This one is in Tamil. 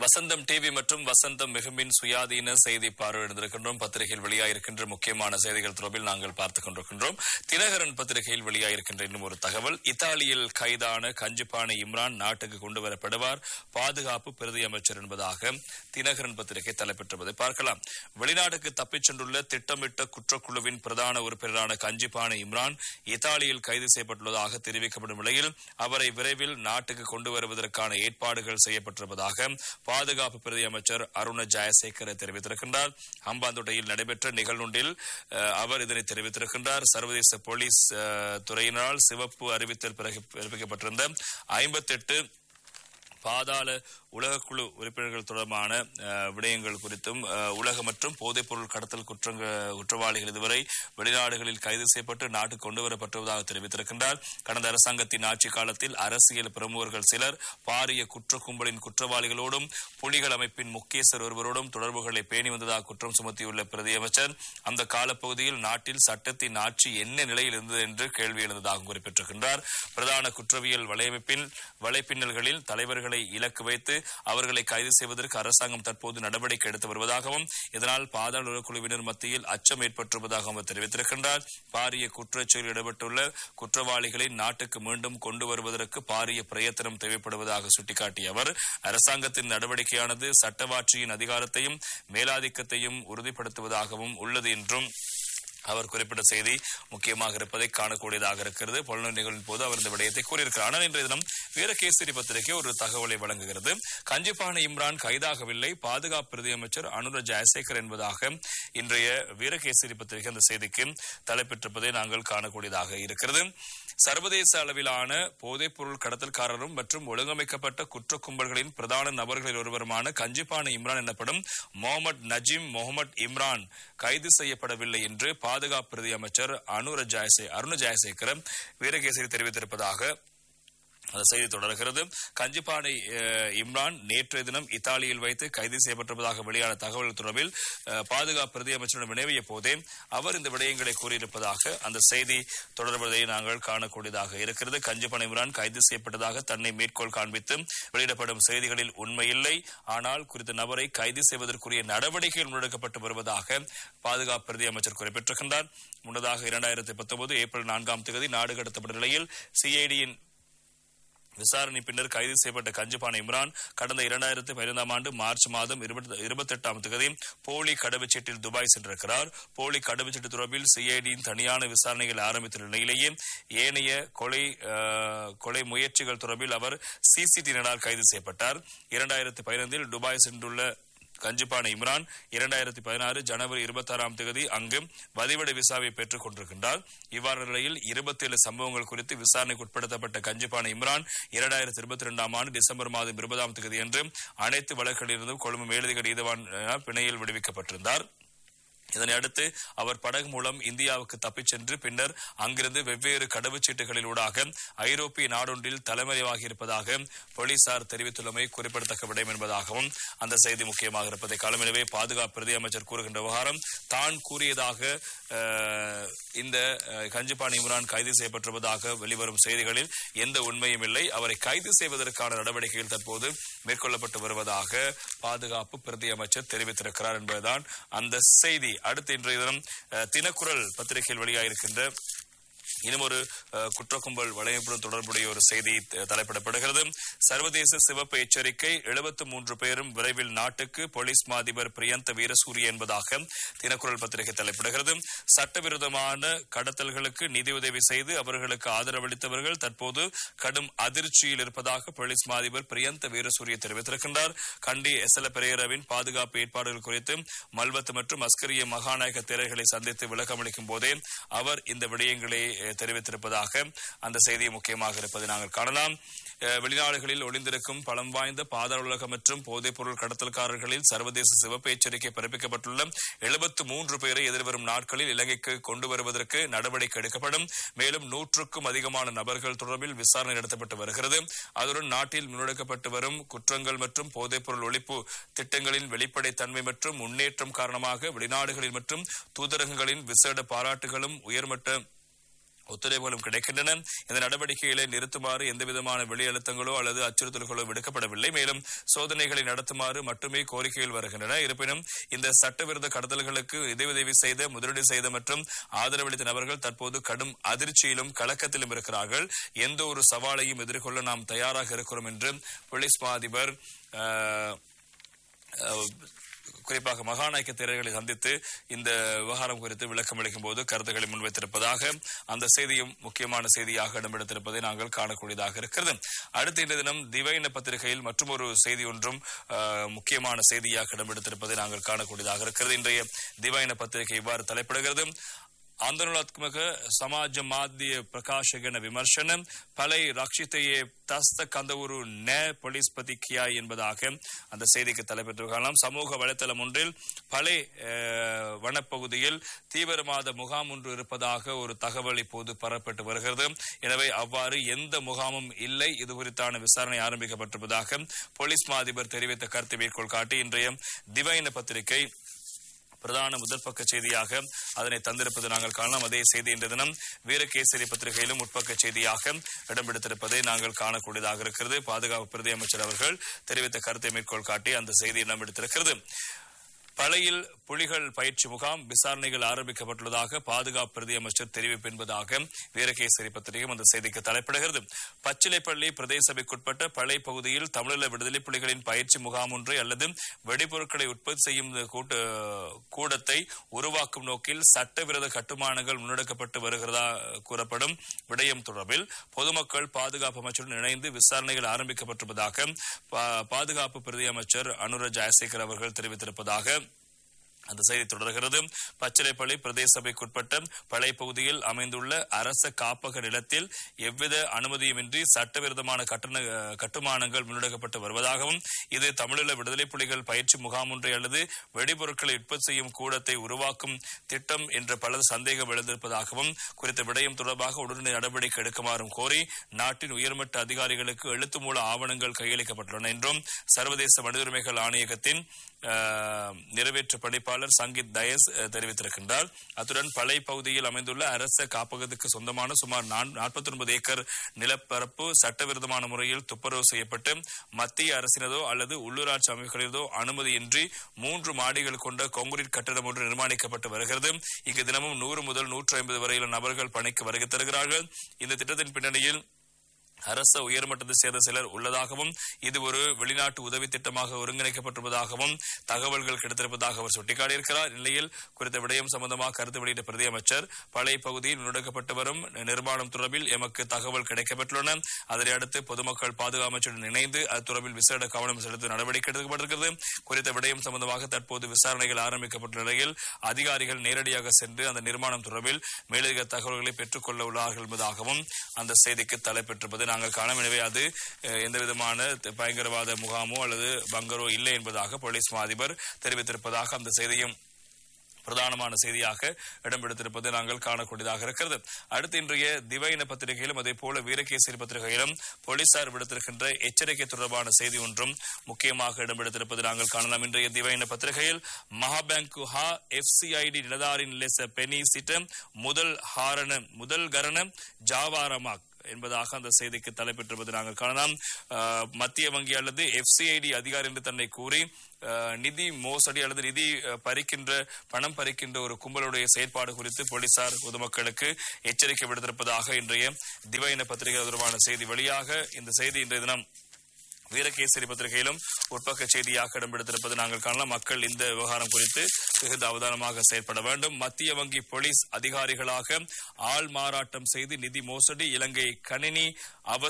வசந்தம் டிவி மற்றும் வசந்தம் மிகுமின் சுயாதீன செய்தி பார்வையிடுந்திருக்கின்றோம் பத்திரிகையில் வெளியாயிருக்கின்ற முக்கியமான செய்திகள் தொடர்பில் நாங்கள் பார்த்துக் கொண்டிருக்கின்றோம் தினகரன் பத்திரிகையில் வெளியாயிருக்கின்ற இன்னும் ஒரு தகவல் இத்தாலியில் கைதான கஞ்சிப்பானை இம்ரான் நாட்டுக்கு கொண்டு வரப்படுவார் பாதுகாப்பு பிரதி அமைச்சர் என்பதாக தினகரன் பத்திரிகை தலைப்பெற்றுவதை பார்க்கலாம் வெளிநாட்டுக்கு தப்பிச் சென்றுள்ள திட்டமிட்ட குற்றக்குழுவின் பிரதான உறுப்பினரான கஞ்சிப்பானை இம்ரான் இத்தாலியில் கைது செய்யப்பட்டுள்ளதாக தெரிவிக்கப்படும் நிலையில் அவரை விரைவில் நாட்டுக்கு கொண்டு வருவதற்கான ஏற்பாடுகள் செய்யப்பட்டிருப்பதாக பாதுகாப்பு பிரதி அமைச்சர் அருண ஜெயசேகர தெரிவித்திருக்கின்றார் ஹம்பாந்தோட்டையில் நடைபெற்ற நிகழ்வொன்றில் அஹ், அவர் இதனை தெரிவித்திருக்கின்றார் சர்வதேச போலீஸ் அஹ், துறையினரால் சிவப்பு அறிவித்தல் பிறகு- பிறப்பிக்கப்பட்டிருந்த ஐம்பத்தெட்டு பாதாள உலகக்குழு உறுப்பினர்கள் தொடர்பான அஹ், விடயங்கள் குறித்தும் அஹ், உலக மற்றும் போதைப்பொருள் கடத்தல் குற்றங்க குற்றவாளிகள் இதுவரை வெளிநாடுகளில் கைது செய்யப்பட்டு நாட்டுக்கு கொண்டு வரப்பட்டுள்ளதாக தெரிவித்திருக்கின்றார் கடந்த அரசாங்கத்தின் ஆட்சி காலத்தில் அரசியல் பிரமுகர்கள் சிலர் பாரிய குற்ற கும்பலின் குற்றவாளிகளோடும் புலிகள் அமைப்பின் முக்கியஸ்தர் ஒருவரோடும் தொடர்புகளை பேணி வந்ததாக குற்றம் சுமத்தியுள்ள பிரதி அமைச்சர் அந்த காலப்பகுதியில் நாட்டில் சட்டத்தின் ஆட்சி என்ன நிலையில் இருந்தது என்று கேள்வி எழுந்ததாக குறிப்பிட்டிருக்கின்றார் பிரதான குற்றவியல் வலையமைப்பின் வலைப்பின்னல்களில் தலைவர்களை இலக்கு வைத்து அவர்களை கைது செய்வதற்கு அரசாங்கம் தற்போது நடவடிக்கை எடுத்து வருவதாகவும் இதனால் பாதாள குழுவினர் மத்தியில் அச்சம் ஏற்பட்டிருப்பதாகவும் அவர் தெரிவித்திருக்கின்றார் பாரிய குற்றச்செயலில் ஈடுபட்டுள்ள குற்றவாளிகளை நாட்டுக்கு மீண்டும் கொண்டு வருவதற்கு பாரிய பிரயத்தனம் தேவைப்படுவதாக சுட்டிக்காட்டிய அவர் அரசாங்கத்தின் நடவடிக்கையானது சட்டவாட்சியின் அதிகாரத்தையும் மேலாதிக்கத்தையும் உறுதிப்படுத்துவதாகவும் உள்ளது என்றும் அவர் குறிப்பிட்ட செய்தி முக்கியமாக இருப்பதை காணக்கூடியதாக இருக்கிறது புலனர் நிகழ்வின் போது அவர் இந்த விடயத்தை கூறியிருக்கிறார் ஆனால் இன்றைய தினம் வீரகேசரி பத்திரிகை ஒரு தகவலை வழங்குகிறது கஞ்சிப்பான இம்ரான் கைதாகவில்லை பாதுகாப்பு பிரதி அமைச்சர் அனுர ஜெயசேகர் என்பதாக இன்றைய வீரகேசரி பத்திரிகை அந்த செய்திக்கு தலைப்பெற்றிருப்பதை நாங்கள் காணக்கூடியதாக இருக்கிறது சர்வதேச அளவிலான போதைப்பொருள் கடத்தல்காரரும் மற்றும் ஒழுங்கமைக்கப்பட்ட குற்ற கும்பல்களின் பிரதான நபர்களில் ஒருவருமான கஞ்சிப்பான இம்ரான் எனப்படும் முகமது நஜீம் முகமது இம்ரான் கைது செய்யப்படவில்லை என்று பாதுகாப்பு பிரதி அமைச்சர் அனுர ஜெயசே அருண ஜெயசேகர் வீரகேசரி தெரிவித்திருப்பதாக அந்த செய்தி தொடர்கிறது கஞ்சிப்பானை அஹ், இம்ரான் நேற்றைய தினம் இத்தாலியில் வைத்து கைது செய்யப்பட்டிருப்பதாக வெளியான தகவல் தொடர்பில் அஹ், பாதுகாப்பு பிரதி அமைச்சரிடம் வினவிய போதே அவர் இந்த விடயங்களை கூறியிருப்பதாக அந்த செய்தி தொடர்வதை நாங்கள் காணக்கூடியதாக இருக்கிறது கஞ்சிப்பானை இம்ரான் கைது செய்யப்பட்டதாக தன்னை மேற்கோள் காண்பித்து வெளியிடப்படும் செய்திகளில் உண்மையில்லை ஆனால் குறித்த நபரை கைது செய்வதற்குரிய நடவடிக்கைகள் முன்னெடுக்கப்பட்டு வருவதாக பாதுகாப்பு பிரதி அமைச்சர் குறிப்பிட்டிருக்கின்றார் முன்னதாக இரண்டாயிரத்தி பத்தொன்பது ஏப்ரல் நான்காம் தேதி நாடு கடத்தப்பட்ட நிலையில் சிஐடியின் விசாரணை பின்னர் கைது செய்யப்பட்ட கஞ்சிபான இம்ரான் கடந்த இரண்டாயிரத்தி பதினைந்தாம் ஆண்டு மார்ச் மாதம் இருபத்தி எட்டாம் தேதி போலி கடவுச்சீட்டில் துபாய் சென்றிருக்கிறார் போலி கடவுச்சீட்டு தொடர்பில் சிஐடியின் தனியான விசாரணைகள் ஆரம்பித்த நிலையிலேயே ஏனைய கொலை அஹ், கொலை முயற்சிகள் தொடர்பில் அவர் சிசிடிவியினரால் கைது செய்யப்பட்டார் இரண்டாயிரத்தி பதினைந்தில் துபாய் சென்றுள்ள கஞ்சிப்பான இம்ரான் இரண்டாயிரத்தி பதினாறு ஜனவரி இருபத்தி ஆறாம் தேதி அங்கு வதிவிட விசாவை பெற்றுக் கொண்டிருக்கின்றார் இவ்வாறு நிலையில் இருபத்தி ஏழு சம்பவங்கள் குறித்து விசாரணைக்கு உட்படுத்தப்பட்ட கஞ்சிப்பான இம்ரான் இரண்டாயிரத்தி இருபத்தி ரெண்டாம் ஆண்டு டிசம்பர் மாதம் இருபதாம் தேதி அன்று அனைத்து வழக்குகளிலிருந்தும் கொழும்பு மேலதிக நீதிவான் அஹ், பிணையில் விடுவிக்கப்பட்டிருந்தார் இதனை அடுத்து அவர் படகு மூலம் இந்தியாவுக்கு தப்பிச் சென்று பின்னர் அங்கிருந்து வெவ்வேறு கடவுச்சீட்டுகளிலூடாக ஐரோப்பிய நாடொன்றில் தலைமறைவாகி இருப்பதாக போலீசார் தெரிவித்துள்ளமை குறிப்பிடத்தக்க விடயம் என்பதாகவும் அந்த செய்தி முக்கியமாக இருப்பதை காலம் எனவே பாதுகாப்பு பிரதி அமைச்சர் கூறுகின்ற விவகாரம் தான் கூறியதாக அஹ், இந்த அஹ், கஞ்சிபான் இம்ரான் கைது செய்யப்பட்டிருப்பதாக வெளிவரும் செய்திகளில் எந்த உண்மையும் இல்லை அவரை கைது செய்வதற்கான நடவடிக்கைகள் தற்போது மேற்கொள்ளப்பட்டு வருவதாக பாதுகாப்பு பிரதி அமைச்சர் தெரிவித்திருக்கிறார் என்பதுதான் அந்த செய்தி அடுத்து இன்றைய தினம் அஹ், தினக்குரல் பத்திரிகையில் வெளியாகிருக்கின்ற இன்னும் ஒரு அஹ், குற்ற கும்பல் வலையமைப்புடன் தொடர்புடைய ஒரு செய்தி த- தலைப்பிடப்படுகிறது சர்வதேச சிவப்பு எச்சரிக்கை 73 மூன்று பேரும் விரைவில் நாட்டுக்கு போலீஸ் மாதிபர் பிரியந்த வீரசூரிய என்பதாக தினக்குரல் பத்திரிகை தலைப்பிடுகிறது சட்டவிரோதமான கடத்தல்களுக்கு நிதியுதவி செய்து அவர்களுக்கு ஆதரவளித்தவர்கள் தற்போது கடும் அதிர்ச்சியில் இருப்பதாக போலீஸ் மாதிபர் பிரியந்த வீரசூரிய தெரிவித்திருக்கின்றார் கண்டி எஸ்எல பெரேராவின் பாதுகாப்பு ஏற்பாடுகள் குறித்து மல்வத்து மற்றும் அஸ்கரிய மகாநாயக தேரர்களை சந்தித்து விளக்கமளிக்கும் போதே அவர் இந்த விடயங்களை அஹ், தெரிவித்திருப்பதாக அந்த செய்தி முக்கியமாக இருப்பதை நாங்கள் காணலாம் அஹ், வெளிநாடுகளில் ஒளிந்திருக்கும் பலம் வாய்ந்த பாதாள உலகம் மற்றும் போதைப்பொருள் கடத்தல்காரர்களில் சர்வதேச சிவப்பு எச்சரிக்கை பிறப்பிக்கப்பட்டுள்ள 73 மூன்று பேரை எதிர்வரும் நாட்களில் இலங்கைக்கு கொண்டு வருவதற்கு நடவடிக்கை எடுக்கப்படும் மேலும் நூற்றுக்கும் அதிகமான நபர்கள் தொடர்பில் விசாரணை நடத்தப்பட்டு வருகிறது அதுடன் நாட்டில் முன்னெடுக்கப்பட்டு வரும் குற்றங்கள் மற்றும் போதைப்பொருள் ஒழிப்பு திட்டங்களின் வெளிப்படைத்தன்மை மற்றும் முன்னேற்றம் காரணமாக வெளிநாடுகளில் மற்றும் தூதரகங்களின் விசேட பாராட்டுகளும் உயர்மட்ட ஒத்துழைப்புகளும் கிடைக்கின்றன இந்த நடவடிக்கைகளை நிறுத்துமாறு எந்தவிதமான வெளியழுத்தங்களோ அல்லது அச்சுறுத்தல்களோ விடுக்கப்படவில்லை மேலும் சோதனைகளை நடத்துமாறு மட்டுமே கோரிக்கைகள் வருகின்றன இருப்பினும் இந்த சட்டவிரோத கடத்தல்களுக்கு நிதியுதவி செய்த முதலீடு செய்த மற்றும் ஆதரவளித்த நபர்கள் தற்போது கடும் அதிர்ச்சியிலும் கலக்கத்திலும் இருக்கிறார்கள் எந்த ஒரு சவாலையும் எதிர்கொள்ள நாம் தயாராக இருக்கிறோம் என்று போலீஸ் மா அதிபர் ஆஹ், ஆஹ், குறிப்பாக மகாநாயக்க தேரர்களை சந்தித்து இந்த விவகாரம் குறித்து விளக்கம் அளிக்கும் போது கருத்துக்களை முன்வைத்திருப்பதாக அந்த செய்தியும் முக்கியமான செய்தியாக இடம்பெடுத்திருப்பதை நாங்கள் காணக்கூடியதாக இருக்கிறது அடுத்த இன்றைய தினம் திவைன பத்திரிகையில் மற்றொரு செய்தி ஒன்றும் ஆஹ், முக்கியமான செய்தியாக இடம்பெடுத்திருப்பதை நாங்கள் காணக்கூடியதாக இருக்கிறது இன்றைய திவைன பத்திரிகை இவ்வாறு தலைப்படுகிறது ಆಂದೋಲನಾತ್ಮಕ ಸಮಾಜ ಮಾಧ್ಯ ಪ್ರಕಾಶಕನ ವಿಮರ್ಶನ பலை ரக்ஷித்தையே தஸ்த கந்தவுரு நே போலீஸ் பதிக்கியா என்பதாக அந்த செய்திக்கு தலைப்பெற்றிருக்கலாம் சமூக வலைத்தளம் ஒன்றில் பலை அஹ், வனப்பகுதியில் தீவிரவாத முகாம் ஒன்று இருப்பதாக ஒரு தகவல் இப்போது பரப்பட்டு வருகிறது எனவே அவ்வாறு எந்த முகாமும் இல்லை இது குறித்தான விசாரணை ஆரம்பிக்கப்பட்டிருப்பதாக போலீஸ் மா அதிபர் தெரிவித்த கருத்தை மேற்கோள் காட்டி இன்றைய திவைன பத்திரிகை பிரதான முதல் பக்க செய்தியாக அதனை தந்திருப்பது நாங்கள் காணலாம் அதே செய்தி இன்று தினம் வீரகேசரி பத்திரிகையிலும் உட்பக்க செய்தியாக இடம்பெடுத்திருப்பதை நாங்கள் காணக்கூடியதாக இருக்கிறது பாதுகாப்பு பிரதி அமைச்சர் அவர்கள் தெரிவித்த கருத்தை மேற்கோள் காட்டி அந்த செய்தி இடம்பெடுத்திருக்கிறது பழையில் புலிகள் பயிற்சி முகாம் விசாரணைகள் ஆரம்பிக்கப்பட்டுள்ளதாக பாதுகாப்பு பிரதி அமைச்சர் தெரிவிப்பு என்பதாக வீரகேசரி பத்திரிகையும் அந்த செய்திக்கு தலைப்பிடுகிறது பச்சிலைப்பள்ளி பிரதேச சபைக்குட்பட்ட பழை பகுதியில் தமிழீழ விடுதலை புலிகளின் பயிற்சி முகாம் ஒன்றை அல்லது வெடிபொருட்களை உற்பத்தி செய்யும் கூட்ட கூடத்தை உருவாக்கும் நோக்கில் சட்டவிரோத கட்டுமானங்கள் முன்னெடுக்கப்பட்டு வருகிறதா கூறப்படும் விடயம் தொடர்பில் பொதுமக்கள் பாதுகாப்பு அமைச்சருடன் இணைந்து விசாரணைகள் ஆரம்பிக்கப்பட்டிருப்பதாக பா- பாதுகாப்பு பிரதி அமைச்சர் அனுர ஜெயசேகர் அவர்கள் தெரிவித்திருப்பதாக அந்த செய்தி தொடர்கிறது பச்சிலைப்பள்ளி பிரதேச சபைக்குட்பட்ட பழைய பகுதியில் அமைந்துள்ள அரச காப்பக நிலத்தில் எவ்வித அனுமதியுமின்றி சட்டவிரோதமான கட்டண கட்டுமானங்கள் முன்னெடுக்கப்பட்டு வருவதாகவும் இது தமிழீழ விடுதலை புலிகள் பயிற்சி முகாம் ஒன்றை அல்லது வெடிபொருட்களை உற்பத்தி செய்யும் கூடத்தை உருவாக்கும் திட்டம் என்ற பல சந்தேகம் எழுந்திருப்பதாகவும் குறித்த விடயம் தொடர்பாக உடனடி நடவடிக்கை எடுக்குமாறும் கோரி நாட்டின் உயர்மட்ட அதிகாரிகளுக்கு எழுத்து மூல ஆவணங்கள் கையளிக்கப்பட்டுள்ளன என்றும் சர்வதேச மனித உரிமைகள் ஆணையகத்தின் அஹ், நிறைவேற்று பணிப்பாளர் சங்கீத் தயஸ் அஹ், தெரிவித்திருக்கின்றார் அத்துடன் பளை பகுதியில் அமைந்துள்ள அரச காப்பகத்துக்கு சொந்தமான சுமார் நாற்பத்தி ஒன்பது ஏக்கர் நிலப்பரப்பு சட்டவிரோதமான முறையில் துப்புரவு செய்யப்பட்டு மத்திய அரசினதோ அல்லது உள்ளூராட்சி அமைப்புகளினதோ அனுமதியின்றி மூன்று மாடிகள் கொண்ட கொங்குரீட் கட்டடம் ஒன்று நிர்மாணிக்கப்பட்டு வருகிறது இங்கு தினமும் நூறு முதல் நூற்று ஐம்பது வரையிலான நபர்கள் பணிக்கு வருகை தருகிறார்கள் இந்த திட்டத்தின் பின்னணியில் அரச உயர்மட்டத்தை சேர்ந்த சிலர் உள்ளதாகவும் இது ஒரு வெளிநாட்டு உதவி திட்டமாக ஒருங்கிணைக்கப்பட்டிருப்பதாகவும் தகவல்கள் கிடைத்திருப்பதாக அவர் சுட்டிக்காட்டியிருக்கிறார் இந்நிலையில் குறித்த விடயம் சம்பந்தமாக கருத்து வெளியிட்ட பிரதி அமைச்சர் பழைய பகுதியில் முன்னெடுக்கப்பட்டு வரும் நிர்மாணம் தொடர்பில் எமக்கு தகவல் கிடைக்கப்பட்டுள்ளன அதனை அடுத்து பொதுமக்கள் பாதுகாப்பு அமைச்சருடன் இணைந்து அது தொடர்பில் விசேட கவனம் செலுத்த நடவடிக்கை எடுக்கப்பட்டிருக்கிறது குறித்த விடயம் சம்பந்தமாக தற்போது விசாரணைகள் ஆரம்பிக்கப்பட்டுள்ள நிலையில் அதிகாரிகள் நேரடியாக சென்று அந்த நிர்மாணம் தொடர்பில் மேலதிக தகவல்களை பெற்றுக் கொள்ள உள்ளார்கள் என்பதாகவும் அந்த செய்திக்கு தலைப்பெற்றிருப்பது நாங்கள் காணோம் எனவே அது அஹ், எந்த விதமான த- பயங்கரவாத முகாமோ அல்லது பங்கரோ இல்லை என்பதாக போலீஸ் மா அதிபர் தெரிவித்திருப்பதாக அந்த செய்தியும் பிரதானமான செய்தியாக இடம்பெடுத்திருப்பதை நாங்கள் காணக்கூடியதாக இருக்கிறது அடுத்து இன்றைய திவைன பத்திரிகையிலும் அதே போல வீரகேசரி பத்திரிகையிலும் போலீசார் விடுத்திருக்கின்ற எச்சரிக்கை தொடர்பான செய்தி ஒன்றும் முக்கியமாக இடம்பெடுத்திருப்பதை நாங்கள் காணலாம் இன்றைய திவைன பத்திரிகையில் மகாபேங்கு ஹா எஃப்சிஐடி நிலதாரின் லெச பெனி சிட்ட முதல் ஹாரண முதல் கரண ஜாவாரமாக் என்பதாக அந்த செய்திக்கு தலைப்பெற்றிருப்பது நாங்கள் காணலாம் அஹ், மத்திய வங்கி அல்லது எஃப்சிஐடி அதிகாரி என்று தன்னை கூறி அஹ், நிதி மோசடி அல்லது நிதி அஹ், பறிக்கின்ற பணம் பறிக்கின்ற ஒரு கும்பலுடைய செயற்பாடு குறித்து போலீசார் பொதுமக்களுக்கு எச்சரிக்கை விடுத்திருப்பதாக இன்றைய திவைன பத்திரிகை தொடர்பான செய்தி வெளியாக இந்த செய்தி இன்றைய தினம் வீரகேசரி பத்திரிகையிலும் உட்பக்க செய்தியாக இடம்பெடுத்திருப்பது நாங்கள் காணலாம் மக்கள் இந்த விவகாரம் குறித்து மிகுந்த அவதானமாக செயற்பட வேண்டும் மத்திய வங்கி போலீஸ் அதிகாரிகளாக ஆள் மாறாட்டம் செய்து நிதி மோசடி இலங்கை கணினி அவசர